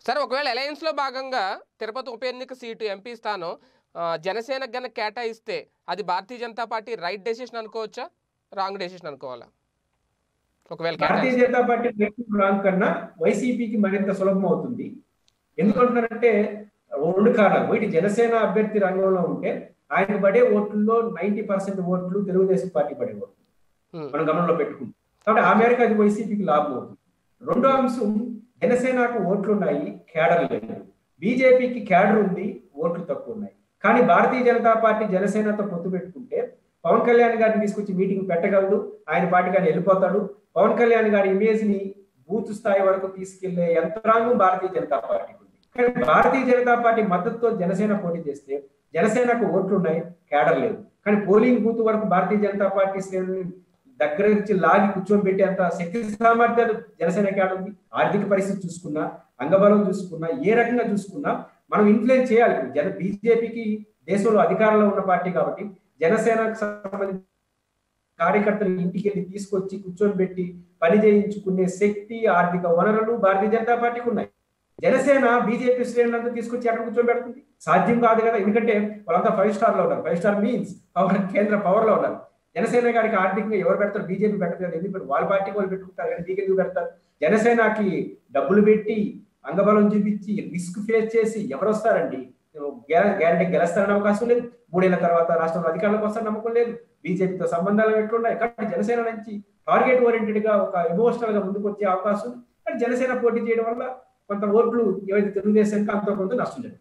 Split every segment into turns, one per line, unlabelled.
సరే ఒకవేళ అలయన్స్లో భాగంగా తిరుపతి ఉప ఎన్నిక సీటు ఎంపీ స్థానం ఆ, జనసేనకు గనక కేటాయిస్తే అది భారతీయ జనతా పార్టీ రైట్ డెసిషన్ అనుకోవచ్చా రాంగ్ డెసిషన్ అనుకోవాలా ఒకవేళ
భారతీయ
కేటాయిస్తే
జనతా పార్టీ రైట్ రాంగ్ కన్నా వైసీపీకి మరింత సులభం అవుతుంది ఎందుకంటున్నారంటే రెండు కారణాలు ఒకటి జనసేన అభ్యర్థి రంగంలో ఉంటే ఆయన పడే ఓట్లలో నైన్టీ పర్సెంట్ ఓట్లు తెలుగుదేశం పార్టీ పడే ఓట్లు
ఉమ్,
మనం గమనంలో పెట్టుకుంటాం కాబట్టి ఆ మేరకు అది వైసీపీకి లాభం అవుతుంది రెండో అంశం జనసేనకు ఓట్లు ఉన్నాయి క్యాడర్ లేదు బీజేపీకి క్యాడర్ ఉంది ఓట్లు తక్కువ ఉన్నాయి కానీ భారతీయ జనతా పార్టీ జనసేనతో పొత్తు పెట్టుకుంటే పవన్ కళ్యాణ్ గారిని తీసుకొచ్చి మీటింగ్ పెట్టగలడు ఆయన పార్టీకి ఆయన వెళ్ళిపోతాడు పవన్ కళ్యాణ్ గారి ఇమేజ్ ని బూత్ స్థాయి వరకు తీసుకెళ్లే యంత్రాంగం భారతీయ జనతా పార్టీకి ఉంది కానీ భారతీయ జనతా పార్టీ మద్దతుతో జనసేన పోటీ చేస్తే జనసేనకు ఓట్లు ఉన్నాయి క్యాడర్ లేదు కానీ పోలింగ్ బూత్ వరకు భారతీయ జనతా పార్టీ శ్రేణుల్ని దగ్గర నుంచి లాగి కూర్చొని పెట్టేంత శక్తి సామర్థ్యాలు జనసేన క్యాడర్ ఉంది ఆర్థిక పరిస్థితి చూసుకున్నా అంగబలం చూసుకున్నా ఏ రకంగా చూసుకున్నా మనం ఇన్ఫ్లుయెన్స్ చేయాలి జన బీజేపీకి దేశంలో అధికారంలో ఉన్న పార్టీ కాబట్టి జనసేనకు సంబంధించిన కార్యకర్తలు ఇంటికి వెళ్ళి తీసుకొచ్చి కూర్చొని పెట్టి పని చేయించుకునే శక్తి ఆర్థిక వనరులు భారతీయ జనతా పార్టీకి ఉన్నాయి జనసేన బీజేపీ శ్రేణులంతా తీసుకొచ్చి అక్కడ కూర్చొని పెడుతుంది సాధ్యం కాదు కదా ఎందుకంటే వాళ్ళంతా ఫైవ్ స్టార్ లో ఉన్నారు ఫైవ్ స్టార్ మీన్స్ పవర్ కేంద్ర పవర్ లో ఉన్నారు జనసేన గారికి ఆర్థికంగా ఎవరు పెడతారు బీజేపీ పెట్టదు కదా ఎందుకు వాళ్ళ పార్టీకి వాళ్ళు పెట్టుకుంటారు కానీ మీకు ఎందుకు పెడతారు జనసేనకి డబ్బులు పెట్టి అంగబలం చూపించి రిస్క్ ఫేస్ చేసి ఎవరు వస్తారండి గ్యారంటీ గెలుస్తారనే అవకాశం లేదు మూడేళ్ల తర్వాత రాష్ట్రంలో అధికారంలోకి వస్తారని నమ్మకం లేదు బీజేపీతో సంబంధాలు ఎట్లున్నాయి కాబట్టి జనసేన నుంచి టార్గెట్ ఓరియంటెడ్ గా ఒక ఎమోషనల్ గా ముందుకు వచ్చే అవకాశం ఉంది కానీ జనసేన పోటీ చేయడం వల్ల కొంత ఓట్లు ఏవైతే తెలుగుదేశానికి అంత కొంత నష్టం జరుగుతుంది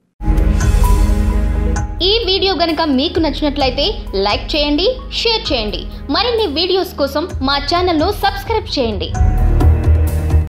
ఈ వీడియో గనుక మీకు నచ్చినట్లయితే లైక్ చేయండి షేర్ చేయండి మరిన్ని వీడియోస్ కోసం మా ఛానల్ను సబ్స్క్రైబ్ చేయండి